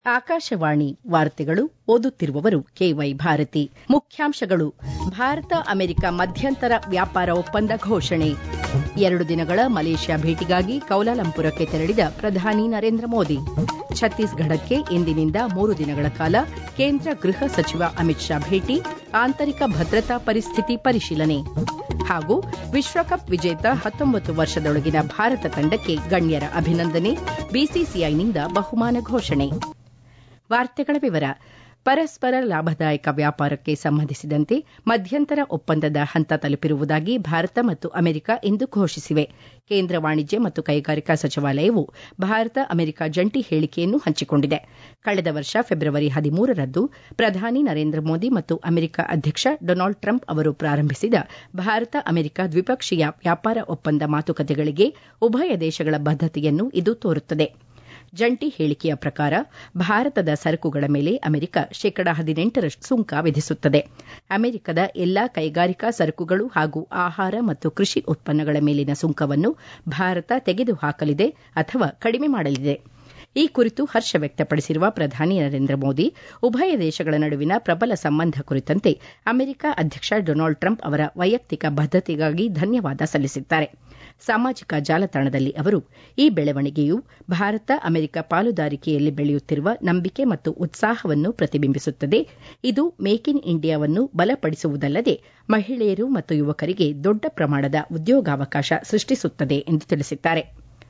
ಆಕಾಶವಾಣಿ ವಾರ್ತೆಗಳು ಓದುತ್ತಿರುವವರು ಕೆವೈ ಭಾರತಿ ಮುಖ್ಯಾಂಶಗಳು ಭಾರತ ಅಮೆರಿಕ ಮಧ್ಯಂತರ ವ್ಯಾಪಾರ ಒಪ್ಪಂದ ಘೋಷಣೆ ಎರಡು ದಿನಗಳ ಮಲೇಷ್ಯಾ ಭೇಟಿಗಾಗಿ ಕೌಲಾಲಂಪುರಕ್ಕೆ ತೆರಳಿದ ಪ್ರಧಾನಿ ನರೇಂದ್ರ ಮೋದಿ ಛತ್ತೀಸ್ಗಢಕ್ಕೆ ಇಂದಿನಿಂದ ಮೂರು ದಿನಗಳ ಕಾಲ ಕೇಂದ್ರ ಗೃಹ ಸಚಿವ ಅಮಿತ್ ಶಾ ಭೇಟಿ ಆಂತರಿಕ ಭದ್ರತಾ ಪರಿಸ್ಥಿತಿ ಪರಿಶೀಲನೆ ಹಾಗೂ ವಿಶ್ವಕಪ್ ವಿಜೇತ ಹತ್ತೊಂಬತ್ತು ವರ್ಷದೊಳಗಿನ ಭಾರತ ತಂಡಕ್ಕೆ ಗಣ್ಯರ ಅಭಿನಂದನೆ ಬಿಸಿಸಿಐನಿಂದ ಬಹುಮಾನ ಘೋಷಣೆ ವಾರ್ತೆಗಳ ವಿವರ ಪರಸ್ಪರ ಲಾಭದಾಯಕ ವ್ಯಾಪಾರಕ್ಕೆ ಸಂಬಂಧಿಸಿದಂತೆ ಮಧ್ಯಂತರ ಒಪ್ಪಂದದ ಹಂತ ತಲುಪಿರುವುದಾಗಿ ಭಾರತ ಮತ್ತು ಅಮೆರಿಕ ಇಂದು ಘೋಷಿಸಿವೆ ಕೇಂದ್ರ ವಾಣಿಜ್ಯ ಮತ್ತು ಕೈಗಾರಿಕಾ ಸಚಿವಾಲಯವು ಭಾರತ ಅಮೆರಿಕ ಜಂಟಿ ಹೇಳಿಕೆಯನ್ನು ಹಂಚಿಕೊಂಡಿದೆ ಕಳೆದ ವರ್ಷ ಫೆಬ್ರವರಿ ಹದಿಮೂರರಂದು ಪ್ರಧಾನಿ ನರೇಂದ್ರ ಮೋದಿ ಮತ್ತು ಅಮೆರಿಕ ಅಧ್ಯಕ್ಷ ಡೊನಾಲ್ಡ್ ಟ್ರಂಪ್ ಅವರು ಪ್ರಾರಂಭಿಸಿದ ಭಾರತ ಅಮೆರಿಕ ದ್ವಿಪಕ್ಷೀಯ ವ್ಯಾಪಾರ ಒಪ್ಪಂದ ಮಾತುಕತೆಗಳಿಗೆ ಉಭಯ ದೇಶಗಳ ಬದ್ದತೆಯನ್ನು ಇದು ತೋರುತ್ತದೆ ಜಂಟಿ ಹೇಳಿಕೆಯ ಪ್ರಕಾರ ಭಾರತದ ಸರಕುಗಳ ಮೇಲೆ ಅಮೆರಿಕ ಶೇಕಡ ಹದಿನೆಂಟರಷ್ಟು ಸುಂಕ ವಿಧಿಸುತ್ತದೆ ಅಮೆರಿಕದ ಎಲ್ಲಾ ಕೈಗಾರಿಕಾ ಸರಕುಗಳು ಹಾಗೂ ಆಹಾರ ಮತ್ತು ಕೃಷಿ ಉತ್ಪನ್ನಗಳ ಮೇಲಿನ ಸುಂಕವನ್ನು ಭಾರತ ತೆಗೆದುಹಾಕಲಿದೆ ಅಥವಾ ಕಡಿಮೆ ಮಾಡಲಿದೆ ಈ ಕುರಿತು ಹರ್ಷ ವ್ಯಕ್ತಪಡಿಸಿರುವ ಪ್ರಧಾನಿ ನರೇಂದ್ರ ಮೋದಿ ಉಭಯ ದೇಶಗಳ ನಡುವಿನ ಪ್ರಬಲ ಸಂಬಂಧ ಕುರಿತಂತೆ ಅಮೆರಿಕ ಅಧ್ಯಕ್ಷ ಡೊನಾಲ್ಡ್ ಟ್ರಂಪ್ ಅವರ ವೈಯಕ್ತಿಕ ಬದ್ದತೆಗಾಗಿ ಧನ್ಯವಾದ ಸಲ್ಲಿಸಿದ್ದಾರೆ ಸಾಮಾಜಿಕ ಜಾಲತಾಣದಲ್ಲಿ ಅವರು ಈ ಬೆಳವಣಿಗೆಯು ಭಾರತ ಅಮೆರಿಕ ಪಾಲುದಾರಿಕೆಯಲ್ಲಿ ಬೆಳೆಯುತ್ತಿರುವ ನಂಬಿಕೆ ಮತ್ತು ಉತ್ಸಾಹವನ್ನು ಪ್ರತಿಬಿಂಬಿಸುತ್ತದೆ ಇದು ಮೇಕ್ ಇನ್ ಇಂಡಿಯಾವನ್ನು ಬಲಪಡಿಸುವುದಲ್ಲದೆ ಮಹಿಳೆಯರು ಮತ್ತು ಯುವಕರಿಗೆ ದೊಡ್ಡ ಪ್ರಮಾಣದ ಉದ್ಯೋಗಾವಕಾಶ ಸೃಷ್ಟಿಸುತ್ತದೆ ಎಂದು ತಿಳಿಸಿದ್ದಾರೆ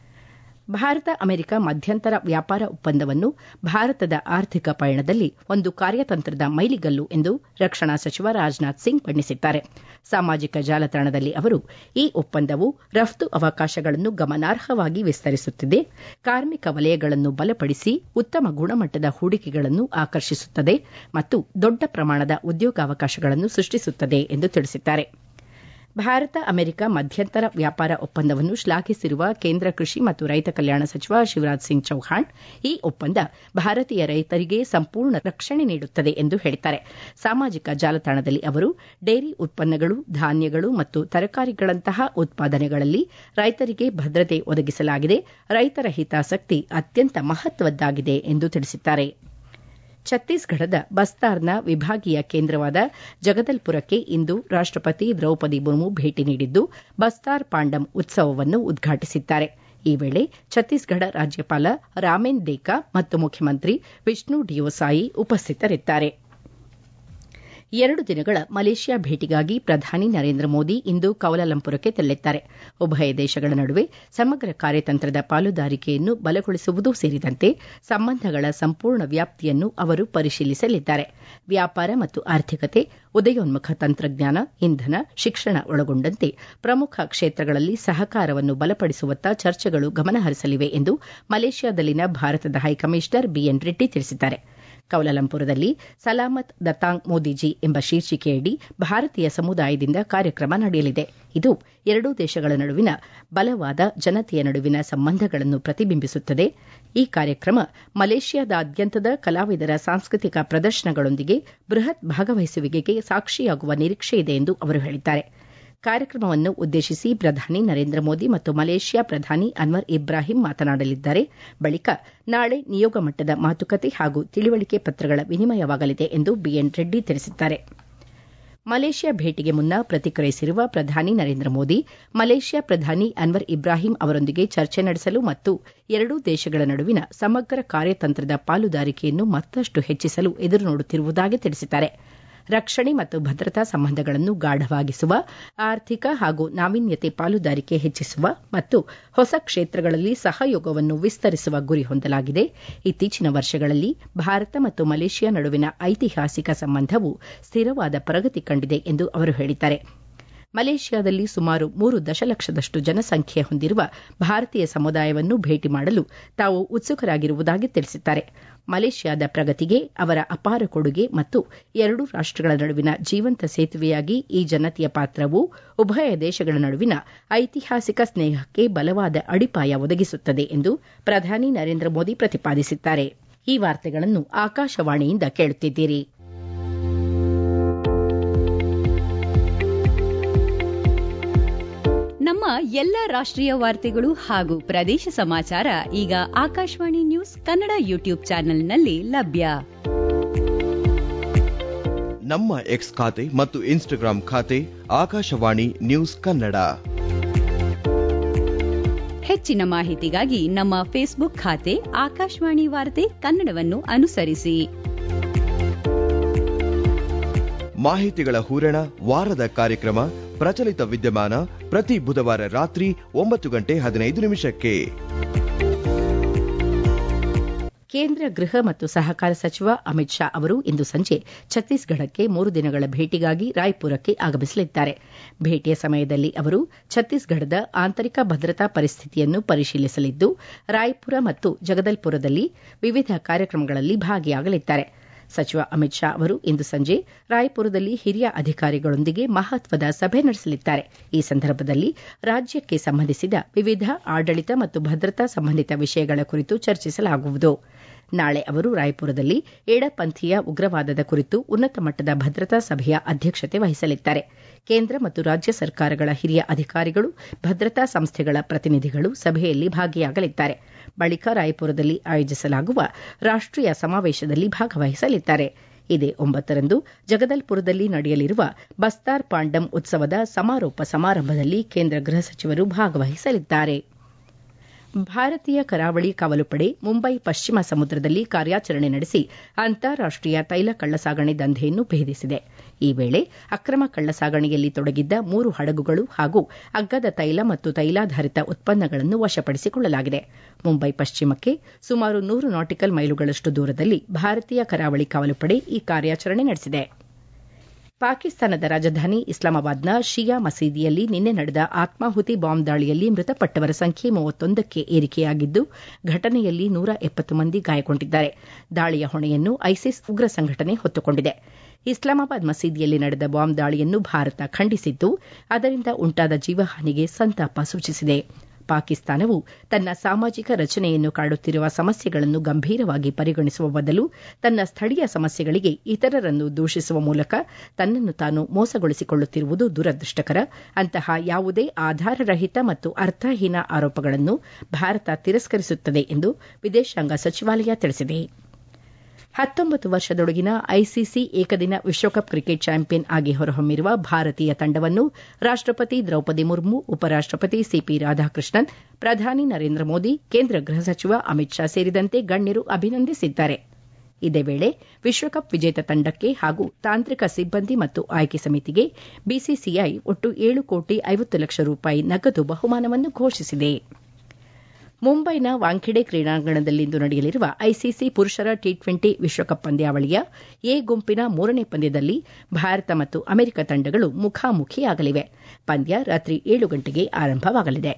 ಭಾರತ ಅಮೆರಿಕ ಮಧ್ಯಂತರ ವ್ಯಾಪಾರ ಒಪ್ಪಂದವನ್ನು ಭಾರತದ ಆರ್ಥಿಕ ಪಯಣದಲ್ಲಿ ಒಂದು ಕಾರ್ಯತಂತ್ರದ ಮೈಲಿಗಲ್ಲು ಎಂದು ರಕ್ಷಣಾ ಸಚಿವ ರಾಜನಾಥ್ ಸಿಂಗ್ ಬಣ್ಣಿಸಿದ್ದಾರೆ ಸಾಮಾಜಿಕ ಜಾಲತಾಣದಲ್ಲಿ ಅವರು ಈ ಒಪ್ಪಂದವು ರಫ್ತು ಅವಕಾಶಗಳನ್ನು ಗಮನಾರ್ಹವಾಗಿ ವಿಸ್ತರಿಸುತ್ತಿದೆ ಕಾರ್ಮಿಕ ವಲಯಗಳನ್ನು ಬಲಪಡಿಸಿ ಉತ್ತಮ ಗುಣಮಟ್ಟದ ಹೂಡಿಕೆಗಳನ್ನು ಆಕರ್ಷಿಸುತ್ತದೆ ಮತ್ತು ದೊಡ್ಡ ಪ್ರಮಾಣದ ಉದ್ಯೋಗಾವಕಾಶಗಳನ್ನು ಸೃಷ್ಟಿಸುತ್ತದೆ ಎಂದು ತಿಳಿಸಿದ್ದಾರೆ ಭಾರತ ಅಮೆರಿಕ ಮಧ್ಯಂತರ ವ್ಯಾಪಾರ ಒಪ್ಪಂದವನ್ನು ಶ್ಲಾಘಿಸಿರುವ ಕೇಂದ್ರ ಕೃಷಿ ಮತ್ತು ರೈತ ಕಲ್ಯಾಣ ಸಚಿವ ಶಿವರಾಜ್ ಸಿಂಗ್ ಚೌಹಾಣ್ ಈ ಒಪ್ಪಂದ ಭಾರತೀಯ ರೈತರಿಗೆ ಸಂಪೂರ್ಣ ರಕ್ಷಣೆ ನೀಡುತ್ತದೆ ಎಂದು ಹೇಳಿದ್ದಾರೆ ಸಾಮಾಜಿಕ ಜಾಲತಾಣದಲ್ಲಿ ಅವರು ಡೈರಿ ಉತ್ಪನ್ನಗಳು ಧಾನ್ಯಗಳು ಮತ್ತು ತರಕಾರಿಗಳಂತಹ ಉತ್ಪಾದನೆಗಳಲ್ಲಿ ರೈತರಿಗೆ ಭದ್ರತೆ ಒದಗಿಸಲಾಗಿದೆ ರೈತರ ಹಿತಾಸಕ್ತಿ ಅತ್ಯಂತ ಮಹತ್ವದ್ದಾಗಿದೆ ಎಂದು ತಿಳಿಸಿದ್ದಾರೆ ಛತ್ತೀಸ್ಗಢದ ಬಸ್ತಾರ್ನ ವಿಭಾಗೀಯ ಕೇಂದ್ರವಾದ ಜಗದಲ್ಪುರಕ್ಕೆ ಇಂದು ರಾಷ್ಟಪತಿ ದ್ರೌಪದಿ ಮುರ್ಮು ಭೇಟಿ ನೀಡಿದ್ದು ಬಸ್ತಾರ್ ಪಾಂಡಮ್ ಉತ್ಸವವನ್ನು ಉದ್ಘಾಟಿಸಿದ್ದಾರೆ ಈ ವೇಳೆ ಛತ್ತೀಸ್ಗಢ ರಾಜ್ಯಪಾಲ ರಾಮೆನ್ ದೇಕಾ ಮತ್ತು ಮುಖ್ಯಮಂತ್ರಿ ವಿಷ್ಣು ಡಿಯೋಸಾಯಿ ಉಪಸ್ಥಿತರಿದ್ದಾರೆ ಎರಡು ದಿನಗಳ ಮಲೇಷ್ಯಾ ಭೇಟಿಗಾಗಿ ಪ್ರಧಾನಿ ನರೇಂದ್ರ ಮೋದಿ ಇಂದು ಕೌಲಾಲಂಪುರಕ್ಕೆ ತೆರಳಿದ್ದಾರೆ ಉಭಯ ದೇಶಗಳ ನಡುವೆ ಸಮಗ್ರ ಕಾರ್ಯತಂತ್ರದ ಪಾಲುದಾರಿಕೆಯನ್ನು ಬಲಗೊಳಿಸುವುದೂ ಸೇರಿದಂತೆ ಸಂಬಂಧಗಳ ಸಂಪೂರ್ಣ ವ್ಯಾಪ್ತಿಯನ್ನು ಅವರು ಪರಿಶೀಲಿಸಲಿದ್ದಾರೆ ವ್ಯಾಪಾರ ಮತ್ತು ಆರ್ಥಿಕತೆ ಉದಯೋನ್ಮುಖ ತಂತ್ರಜ್ಞಾನ ಇಂಧನ ಶಿಕ್ಷಣ ಒಳಗೊಂಡಂತೆ ಪ್ರಮುಖ ಕ್ಷೇತ್ರಗಳಲ್ಲಿ ಸಹಕಾರವನ್ನು ಬಲಪಡಿಸುವತ್ತ ಚರ್ಚೆಗಳು ಗಮನಹರಿಸಲಿವೆ ಎಂದು ಮಲೇಷ್ಯಾದಲ್ಲಿನ ಭಾರತದ ಹೈಕಮಿಷನರ್ ಬಿಎನ್ ರೆಡ್ಡಿ ತಿಳಿಸಿದ್ದಾರೆ ಕೌಲಾಲಂಪುರದಲ್ಲಿ ಸಲಾಮತ್ ದತಾಂಗ್ ಮೋದಿಜಿ ಎಂಬ ಶೀರ್ಷಿಕೆಯಡಿ ಭಾರತೀಯ ಸಮುದಾಯದಿಂದ ಕಾರ್ಯಕ್ರಮ ನಡೆಯಲಿದೆ ಇದು ಎರಡೂ ದೇಶಗಳ ನಡುವಿನ ಬಲವಾದ ಜನತೆಯ ನಡುವಿನ ಸಂಬಂಧಗಳನ್ನು ಪ್ರತಿಬಿಂಬಿಸುತ್ತದೆ ಈ ಕಾರ್ಯಕ್ರಮ ಮಲೇಷ್ಯಾದಾದ್ಯಂತದ ಕಲಾವಿದರ ಸಾಂಸ್ಕೃತಿಕ ಪ್ರದರ್ಶನಗಳೊಂದಿಗೆ ಬೃಹತ್ ಭಾಗವಹಿಸುವಿಕೆಗೆ ಸಾಕ್ಷಿಯಾಗುವ ನಿರೀಕ್ಷೆಯಿದೆ ಎಂದು ಅವರು ಹೇಳಿದ್ದಾರೆ ಕಾರ್ಯಕ್ರಮವನ್ನು ಉದ್ದೇಶಿಸಿ ಪ್ರಧಾನಿ ನರೇಂದ್ರ ಮೋದಿ ಮತ್ತು ಮಲೇಷ್ಯಾ ಪ್ರಧಾನಿ ಅನ್ವರ್ ಇಬ್ರಾಹಿಂ ಮಾತನಾಡಲಿದ್ದಾರೆ ಬಳಿಕ ನಾಳೆ ನಿಯೋಗ ಮಟ್ಟದ ಮಾತುಕತೆ ಹಾಗೂ ತಿಳಿವಳಿಕೆ ಪತ್ರಗಳ ವಿನಿಮಯವಾಗಲಿದೆ ಎಂದು ಬಿಎನ್ ರೆಡ್ಡಿ ತಿಳಿಸಿದ್ದಾರೆ ಮಲೇಷ್ಯಾ ಭೇಟಿಗೆ ಮುನ್ನ ಪ್ರತಿಕ್ರಿಯಿಸಿರುವ ಪ್ರಧಾನಿ ನರೇಂದ್ರ ಮೋದಿ ಮಲೇಷ್ಯಾ ಪ್ರಧಾನಿ ಅನ್ವರ್ ಇಬ್ರಾಹಿಂ ಅವರೊಂದಿಗೆ ಚರ್ಚೆ ನಡೆಸಲು ಮತ್ತು ಎರಡೂ ದೇಶಗಳ ನಡುವಿನ ಸಮಗ್ರ ಕಾರ್ಯತಂತ್ರದ ಪಾಲುದಾರಿಕೆಯನ್ನು ಮತ್ತಷ್ಟು ಹೆಚ್ಚಿಸಲು ಎದುರು ನೋಡುತ್ತಿರುವುದಾಗಿ ತಿಳಿಸಿದ್ದಾರೆ ರಕ್ಷಣೆ ಮತ್ತು ಭದ್ರತಾ ಸಂಬಂಧಗಳನ್ನು ಗಾಢವಾಗಿಸುವ ಆರ್ಥಿಕ ಹಾಗೂ ನಾವೀನ್ಯತೆ ಪಾಲುದಾರಿಕೆ ಹೆಚ್ಚಿಸುವ ಮತ್ತು ಹೊಸ ಕ್ಷೇತ್ರಗಳಲ್ಲಿ ಸಹಯೋಗವನ್ನು ವಿಸ್ತರಿಸುವ ಗುರಿ ಹೊಂದಲಾಗಿದೆ ಇತ್ತೀಚಿನ ವರ್ಷಗಳಲ್ಲಿ ಭಾರತ ಮತ್ತು ಮಲೇಷ್ಯಾ ನಡುವಿನ ಐತಿಹಾಸಿಕ ಸಂಬಂಧವು ಸ್ಥಿರವಾದ ಪ್ರಗತಿ ಕಂಡಿದೆ ಎಂದು ಅವರು ಹೇಳಿದ್ದಾರೆ ಮಲೇಷ್ಯಾದಲ್ಲಿ ಸುಮಾರು ಮೂರು ದಶಲಕ್ಷದಷ್ಟು ಜನಸಂಖ್ಯೆ ಹೊಂದಿರುವ ಭಾರತೀಯ ಸಮುದಾಯವನ್ನು ಭೇಟಿ ಮಾಡಲು ತಾವು ಉತ್ಸುಕರಾಗಿರುವುದಾಗಿ ತಿಳಿಸಿದ್ದಾರೆ ಮಲೇಷ್ಯಾದ ಪ್ರಗತಿಗೆ ಅವರ ಅಪಾರ ಕೊಡುಗೆ ಮತ್ತು ಎರಡೂ ರಾಷ್ಟಗಳ ನಡುವಿನ ಜೀವಂತ ಸೇತುವೆಯಾಗಿ ಈ ಜನತೆಯ ಪಾತ್ರವು ಉಭಯ ದೇಶಗಳ ನಡುವಿನ ಐತಿಹಾಸಿಕ ಸ್ನೇಹಕ್ಕೆ ಬಲವಾದ ಅಡಿಪಾಯ ಒದಗಿಸುತ್ತದೆ ಎಂದು ಪ್ರಧಾನಿ ನರೇಂದ್ರ ಮೋದಿ ಪ್ರತಿಪಾದಿಸಿದ್ದಾರೆ ಈ ವಾರ್ತೆಗಳನ್ನು ಆಕಾಶವಾಣಿಯಿಂದ ಕೇಳುತ್ತಿದ್ದೀರಿ ನಮ್ಮ ನಮ್ಮ ಎಲ್ಲ ರಾಷ್ಟ್ರೀಯ ವಾರ್ತೆಗಳು ಹಾಗೂ ಪ್ರದೇಶ ಸಮಾಚಾರ ಈಗ ಆಕಾಶವಾಣಿ ನ್ಯೂಸ್ ಕನ್ನಡ ಯೂಟ್ಯೂಬ್ ಚಾನೆಲ್ನಲ್ಲಿ ಲಭ್ಯ ನಮ್ಮ ಎಕ್ಸ್ ಖಾತೆ ಮತ್ತು ಇನ್ಸ್ಟಾಗ್ರಾಂ ಖಾತೆ ಆಕಾಶವಾಣಿ ನ್ಯೂಸ್ ಕನ್ನಡ ಹೆಚ್ಚಿನ ಮಾಹಿತಿಗಾಗಿ ನಮ್ಮ ಫೇಸ್ಬುಕ್ ಖಾತೆ ಆಕಾಶವಾಣಿ ವಾರ್ತೆ ಕನ್ನಡವನ್ನು ಅನುಸರಿಸಿ ಮಾಹಿತಿಗಳ ಹೂರಣ ವಾರದ ಕಾರ್ಯಕ್ರಮ ಪ್ರಚಲಿತ ವಿದ್ಯಮಾನ ಪ್ರತಿ ಬುಧವಾರ ರಾತ್ರಿ ಒಂಬತ್ತು ಗಂಟೆ ಹದಿನೈದು ನಿಮಿಷಕ್ಕೆ ಕೇಂದ್ರ ಗೃಹ ಮತ್ತು ಸಹಕಾರ ಸಚಿವ ಅಮಿತ್ ಶಾ ಅವರು ಇಂದು ಸಂಜೆ ಛತ್ತೀಸ್ಗಢಕ್ಕೆ ಮೂರು ದಿನಗಳ ಭೇಟಿಗಾಗಿ ರಾಯ್ಪುರಕ್ಕೆ ಆಗಮಿಸಲಿದ್ದಾರೆ ಭೇಟಿಯ ಸಮಯದಲ್ಲಿ ಅವರು ಛತ್ತೀಸ್ಗಢದ ಆಂತರಿಕ ಭದ್ರತಾ ಪರಿಸ್ಥಿತಿಯನ್ನು ಪರಿಶೀಲಿಸಲಿದ್ದು ರಾಯ್ಪುರ ಮತ್ತು ಜಗದಲ್ಪುರದಲ್ಲಿ ವಿವಿಧ ಕಾರ್ಯಕ್ರಮಗಳಲ್ಲಿ ಭಾಗಿಯಾಗಲಿದ್ದಾರೆ ಸಚಿವ ಅಮಿತ್ ಶಾ ಅವರು ಇಂದು ಸಂಜೆ ರಾಯ್ಪುರದಲ್ಲಿ ಹಿರಿಯ ಅಧಿಕಾರಿಗಳೊಂದಿಗೆ ಮಹತ್ವದ ಸಭೆ ನಡೆಸಲಿದ್ದಾರೆ ಈ ಸಂದರ್ಭದಲ್ಲಿ ರಾಜ್ಯಕ್ಕೆ ಸಂಬಂಧಿಸಿದ ವಿವಿಧ ಆಡಳಿತ ಮತ್ತು ಭದ್ರತಾ ಸಂಬಂಧಿತ ವಿಷಯಗಳ ಕುರಿತು ಚರ್ಚಿಸಲಾಗುವುದು ನಾಳೆ ಅವರು ರಾಯ್ಪುರದಲ್ಲಿ ಎಡಪಂಥೀಯ ಉಗ್ರವಾದದ ಕುರಿತು ಉನ್ನತ ಮಟ್ಟದ ಭದ್ರತಾ ಸಭೆಯ ಅಧ್ಯಕ್ಷತೆ ವಹಿಸಲಿದ್ದಾರೆ ಕೇಂದ್ರ ಮತ್ತು ರಾಜ್ಯ ಸರ್ಕಾರಗಳ ಹಿರಿಯ ಅಧಿಕಾರಿಗಳು ಭದ್ರತಾ ಸಂಸ್ಥೆಗಳ ಪ್ರತಿನಿಧಿಗಳು ಸಭೆಯಲ್ಲಿ ಭಾಗಿಯಾಗಲಿದ್ದಾರೆ ಬಳಿಕ ರಾಯ್ಪುರದಲ್ಲಿ ಆಯೋಜಿಸಲಾಗುವ ರಾಷ್ಟೀಯ ಸಮಾವೇಶದಲ್ಲಿ ಭಾಗವಹಿಸಲಿದ್ದಾರೆ ಇದೇ ಒಂಬತ್ತರಂದು ಜಗದಲ್ಪುರದಲ್ಲಿ ನಡೆಯಲಿರುವ ಬಸ್ತಾರ್ ಪಾಂಡಮ್ ಉತ್ಸವದ ಸಮಾರೋಪ ಸಮಾರಂಭದಲ್ಲಿ ಕೇಂದ್ರ ಗೃಹ ಸಚಿವರು ಭಾಗವಹಿಸಲಿದ್ದಾರೆ ಭಾರತೀಯ ಕರಾವಳಿ ಕಾವಲು ಪಡೆ ಮುಂಬೈ ಪಶ್ಚಿಮ ಸಮುದ್ರದಲ್ಲಿ ಕಾರ್ಯಾಚರಣೆ ನಡೆಸಿ ಅಂತಾರಾಷ್ಟೀಯ ತೈಲ ಕಳ್ಳಸಾಗಣೆ ದಂಧೆಯನ್ನು ಭೇದಿಸಿದೆ ಈ ವೇಳೆ ಅಕ್ರಮ ಕಳ್ಳಸಾಗಣೆಯಲ್ಲಿ ತೊಡಗಿದ್ದ ಮೂರು ಹಡಗುಗಳು ಹಾಗೂ ಅಗ್ಗದ ತೈಲ ಮತ್ತು ತೈಲಾಧಾರಿತ ಉತ್ಪನ್ನಗಳನ್ನು ವಶಪಡಿಸಿಕೊಳ್ಳಲಾಗಿದೆ ಮುಂಬೈ ಪಶ್ಚಿಮಕ್ಕೆ ಸುಮಾರು ನೂರು ನಾಟಿಕಲ್ ಮೈಲುಗಳಷ್ಟು ದೂರದಲ್ಲಿ ಭಾರತೀಯ ಕರಾವಳಿ ಕಾವಲು ಪಡೆ ಈ ಕಾರ್ಯಾಚರಣೆ ನಡೆಸಿದೆ ಪಾಕಿಸ್ತಾನದ ರಾಜಧಾನಿ ಇಸ್ಲಾಮಾಬಾದ್ನ ಶಿಯಾ ಮಸೀದಿಯಲ್ಲಿ ನಿನ್ನೆ ನಡೆದ ಆತ್ಮಾಹುತಿ ಬಾಂಬ್ ದಾಳಿಯಲ್ಲಿ ಮೃತಪಟ್ಟವರ ಸಂಖ್ಯೆ ಮೂವತ್ತೊಂದಕ್ಕೆ ಏರಿಕೆಯಾಗಿದ್ದು ಘಟನೆಯಲ್ಲಿ ನೂರ ಎಪ್ಪತ್ತು ಮಂದಿ ಗಾಯಗೊಂಡಿದ್ದಾರೆ ದಾಳಿಯ ಹೊಣೆಯನ್ನು ಐಸಿಸ್ ಉಗ್ರ ಸಂಘಟನೆ ಹೊತ್ತುಕೊಂಡಿದೆ ಇಸ್ಲಾಮಾಬಾದ್ ಮಸೀದಿಯಲ್ಲಿ ನಡೆದ ಬಾಂಬ್ ದಾಳಿಯನ್ನು ಭಾರತ ಖಂಡಿಸಿದ್ದು ಅದರಿಂದ ಉಂಟಾದ ಜೀವಹಾನಿಗೆ ಸಂತಾಪ ಸೂಚಿಸಿದೆ ಪಾಕಿಸ್ತಾನವು ತನ್ನ ಸಾಮಾಜಿಕ ರಚನೆಯನ್ನು ಕಾಡುತ್ತಿರುವ ಸಮಸ್ಯೆಗಳನ್ನು ಗಂಭೀರವಾಗಿ ಪರಿಗಣಿಸುವ ಬದಲು ತನ್ನ ಸ್ಥಳೀಯ ಸಮಸ್ಯೆಗಳಿಗೆ ಇತರರನ್ನು ದೂಷಿಸುವ ಮೂಲಕ ತನ್ನನ್ನು ತಾನು ಮೋಸಗೊಳಿಸಿಕೊಳ್ಳುತ್ತಿರುವುದು ದುರದೃಷ್ಟಕರ ಅಂತಹ ಯಾವುದೇ ಆಧಾರರಹಿತ ಮತ್ತು ಅರ್ಥಹೀನ ಆರೋಪಗಳನ್ನು ಭಾರತ ತಿರಸ್ಕರಿಸುತ್ತದೆ ಎಂದು ವಿದೇಶಾಂಗ ಸಚಿವಾಲಯ ತಿಳಿಸಿದೆ ಹತ್ತೊಂಬತ್ತು ವರ್ಷದೊಳಗಿನ ಐಸಿಸಿ ಏಕದಿನ ವಿಶ್ವಕಪ್ ಕ್ರಿಕೆಟ್ ಚಾಂಪಿಯನ್ ಆಗಿ ಹೊರಹೊಮ್ಮಿರುವ ಭಾರತೀಯ ತಂಡವನ್ನು ರಾಷ್ಟಪತಿ ದ್ರೌಪದಿ ಮುರ್ಮು ಉಪರಾಷ್ಟಪತಿ ಸಿಪಿ ರಾಧಾಕೃಷ್ಣನ್ ಪ್ರಧಾನಿ ನರೇಂದ್ರ ಮೋದಿ ಕೇಂದ್ರ ಗೃಹ ಸಚಿವ ಅಮಿತ್ ಶಾ ಸೇರಿದಂತೆ ಗಣ್ಯರು ಅಭಿನಂದಿಸಿದ್ದಾರೆ ಇದೇ ವೇಳೆ ವಿಶ್ವಕಪ್ ವಿಜೇತ ತಂಡಕ್ಕೆ ಹಾಗೂ ತಾಂತ್ರಿಕ ಸಿಬ್ಬಂದಿ ಮತ್ತು ಆಯ್ಕೆ ಸಮಿತಿಗೆ ಬಿಸಿಸಿಐ ಒಟ್ಟು ಏಳು ಕೋಟಿ ಐವತ್ತು ಲಕ್ಷ ರೂಪಾಯಿ ನಗದು ಬಹುಮಾನವನ್ನು ಘೋಷಿಸಿದೆ ಮುಂಬೈನ ವಾಂಖೆಡೆ ಕ್ರೀಡಾಂಗಣದಲ್ಲಿಂದು ನಡೆಯಲಿರುವ ಐಸಿಸಿ ಪುರುಷರ ಟಿ ಟ್ವೆಂಟಿ ವಿಶ್ವಕಪ್ ಪಂದ್ಯಾವಳಿಯ ಎ ಗುಂಪಿನ ಮೂರನೇ ಪಂದ್ಯದಲ್ಲಿ ಭಾರತ ಮತ್ತು ಅಮೆರಿಕ ತಂಡಗಳು ಮುಖಾಮುಖಿಯಾಗಲಿವೆ ಪಂದ್ಯ ರಾತ್ರಿ ಏಳು ಗಂಟೆಗೆ ಆರಂಭವಾಗಲಿದೆ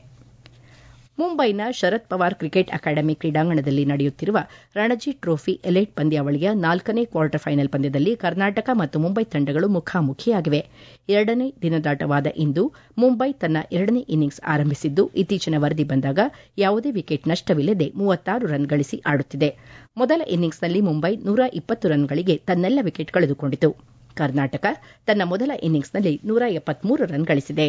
ಮುಂಬೈನ ಶರದ್ ಪವಾರ್ ಕ್ರಿಕೆಟ್ ಅಕಾಡೆಮಿ ಕ್ರೀಡಾಂಗಣದಲ್ಲಿ ನಡೆಯುತ್ತಿರುವ ರಣಜಿ ಟ್ರೋಫಿ ಎಲೈಟ್ ಪಂದ್ಯಾವಳಿಯ ನಾಲ್ಕನೇ ಕ್ವಾರ್ಟರ್ ಫೈನಲ್ ಪಂದ್ಯದಲ್ಲಿ ಕರ್ನಾಟಕ ಮತ್ತು ಮುಂಬೈ ತಂಡಗಳು ಮುಖಾಮುಖಿಯಾಗಿವೆ ಎರಡನೇ ದಿನದಾಟವಾದ ಇಂದು ಮುಂಬೈ ತನ್ನ ಎರಡನೇ ಇನ್ನಿಂಗ್ಸ್ ಆರಂಭಿಸಿದ್ದು ಇತ್ತೀಚಿನ ವರದಿ ಬಂದಾಗ ಯಾವುದೇ ವಿಕೆಟ್ ನಷ್ಟವಿಲ್ಲದೆ ಮೂವತ್ತಾರು ರನ್ ಗಳಿಸಿ ಆಡುತ್ತಿದೆ ಮೊದಲ ಇನ್ನಿಂಗ್ಸ್ನಲ್ಲಿ ಮುಂಬೈ ನೂರ ಇಪ್ಪತ್ತು ರನ್ಗಳಿಗೆ ತನ್ನೆಲ್ಲ ವಿಕೆಟ್ ಕಳೆದುಕೊಂಡಿತು ಕರ್ನಾಟಕ ತನ್ನ ಮೊದಲ ಇನ್ನಿಂಗ್ಸ್ನಲ್ಲಿ ನೂರ ಎಪ್ಪತ್ಮೂರು ರನ್ ಗಳಿಸಿದೆ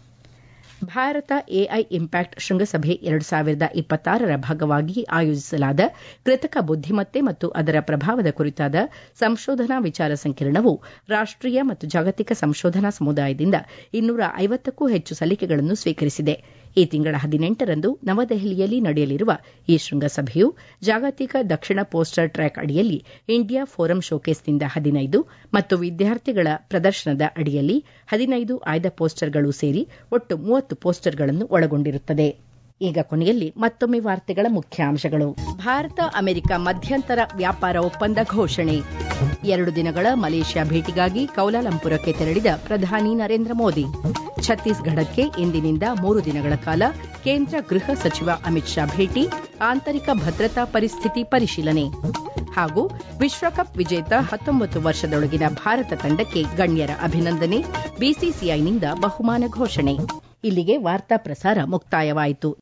ಭಾರತ ಎಐ ಇಂಪ್ಯಾಕ್ಟ್ ಶೃಂಗಸಭೆ ಎರಡು ಸಾವಿರದ ಇಪ್ಪತ್ತಾರರ ಭಾಗವಾಗಿ ಆಯೋಜಿಸಲಾದ ಕೃತಕ ಬುದ್ದಿಮತ್ತೆ ಮತ್ತು ಅದರ ಪ್ರಭಾವದ ಕುರಿತಾದ ಸಂಶೋಧನಾ ವಿಚಾರ ಸಂಕಿರಣವು ರಾಷ್ಟೀಯ ಮತ್ತು ಜಾಗತಿಕ ಸಂಶೋಧನಾ ಸಮುದಾಯದಿಂದ ಇನ್ನೂರ ಐವತ್ತಕ್ಕೂ ಹೆಚ್ಚು ಸಲ್ಲಿಕೆಗಳನ್ನು ಸ್ವೀಕರಿಸಿದೆ ಈ ತಿಂಗಳ ಹದಿನೆಂಟರಂದು ನವದೆಹಲಿಯಲ್ಲಿ ನಡೆಯಲಿರುವ ಈ ಶೃಂಗಸಭೆಯು ಜಾಗತಿಕ ದಕ್ಷಿಣ ಪೋಸ್ಟರ್ ಟ್ರ್ಯಾಕ್ ಅಡಿಯಲ್ಲಿ ಇಂಡಿಯಾ ಫೋರಂ ಶೋಕೇಸ್ನಿಂದ ಹದಿನೈದು ಮತ್ತು ವಿದ್ಯಾರ್ಥಿಗಳ ಪ್ರದರ್ಶನದ ಅಡಿಯಲ್ಲಿ ಹದಿನೈದು ಆಯ್ದ ಪೋಸ್ಟರ್ಗಳು ಸೇರಿ ಒಟ್ಟು ಮೂವತ್ತು ಪೋಸ್ಟರ್ಗಳನ್ನು ಒಳಗೊಂಡಿರುತ್ತದೆ ಈಗ ಕೊನೆಯಲ್ಲಿ ಮತ್ತೊಮ್ಮೆ ವಾರ್ತೆಗಳ ಮುಖ್ಯಾಂಶಗಳು ಭಾರತ ಅಮೆರಿಕ ಮಧ್ಯಂತರ ವ್ಯಾಪಾರ ಒಪ್ಪಂದ ಘೋಷಣೆ ಎರಡು ದಿನಗಳ ಮಲೇಷ್ಯಾ ಭೇಟಿಗಾಗಿ ಕೌಲಾಲಂಪುರಕ್ಕೆ ತೆರಳಿದ ಪ್ರಧಾನಿ ನರೇಂದ್ರ ಮೋದಿ ಛತ್ತೀಸ್ಗಢಕ್ಕೆ ಇಂದಿನಿಂದ ಮೂರು ದಿನಗಳ ಕಾಲ ಕೇಂದ್ರ ಗೃಹ ಸಚಿವ ಅಮಿತ್ ಶಾ ಭೇಟಿ ಆಂತರಿಕ ಭದ್ರತಾ ಪರಿಸ್ಥಿತಿ ಪರಿಶೀಲನೆ ಹಾಗೂ ವಿಶ್ವಕಪ್ ವಿಜೇತ ಹತ್ತೊಂಬತ್ತು ವರ್ಷದೊಳಗಿನ ಭಾರತ ತಂಡಕ್ಕೆ ಗಣ್ಯರ ಅಭಿನಂದನೆ ಬಿಸಿಸಿಐನಿಂದ ಬಹುಮಾನ ಘೋಷಣೆ ಇಲ್ಲಿಗೆ ವಾರ್ತಾ ಪ್ರಸಾರ ಮುಕ್ತಾಯವಾಯಿತು